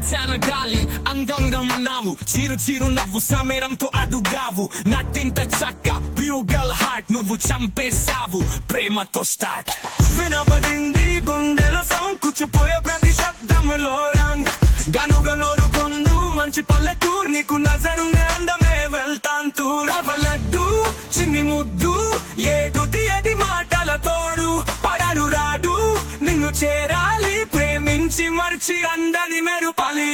పచ్చన గాలి అందంగా ఉన్నావు చిరు చిరు నవ్వు సమీరంతో అడుగావు నటింత చక్క బ్యూగల్ హార్ట్ నువ్వు చంపేశావు ప్రేమతో స్టార్ట్ వినబడింది గుండెల సౌండ్ కూర్చుపోయే ప్రతి శబ్దములో రంగ్ గనుగనోరు కొందు మంచి పల్లెటూరు నీకు నజరుండే అందమే వెళ్తాంతూ రవలడ్డు చిన్ని ముద్దు ఏడు తీయది మాటల తోడు పడను రాడు నిన్ను చేరాలి ప్రేమించి మర్చి అందని మెరుపాలి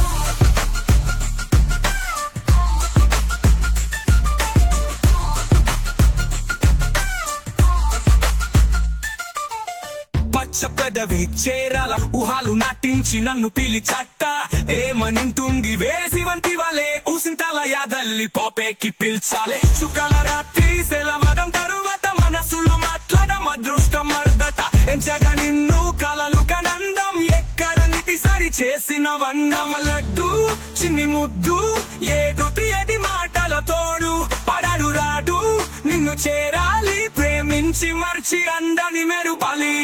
పచ్చ పెదవి చేరాల ఊహాలు నాటించి నన్ను పిలిచట్ట ఏమనింటుంది వేసి వంటి వాళ్ళే ఊసింతల యాదల్లి పోపేకి పిల్చాలే చుక్కల రాత్రి సెలవడం తరువాత మనసులో మాట్లాడడం అదృష్టం మర్దట ఎంచగా నిన్ను కలలు కనందం ఎక్కడ నిటి సరి చేసిన వన్నమలడ్డు చిన్ని ముద్దు ఏదో తీయది మాటల తోడు పడడు రాడు నిన్ను చేరాలి ప్రేమించి మర్చి అందని మెరుపాలి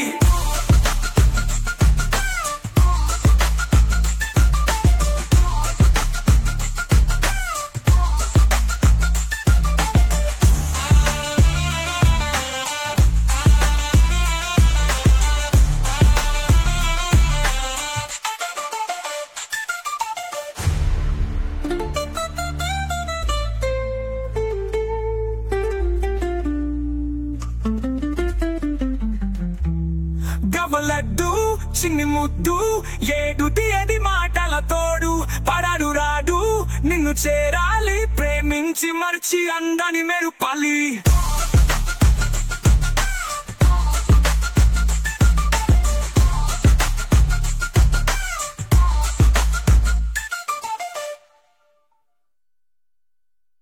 గవలడ్డు చిన్ని ముద్దు ఏడు తీయది మాటల తోడు పడడు రాడు నిన్ను చేరాలి ప్రేమించి మర్చి అందని మెరుపాలి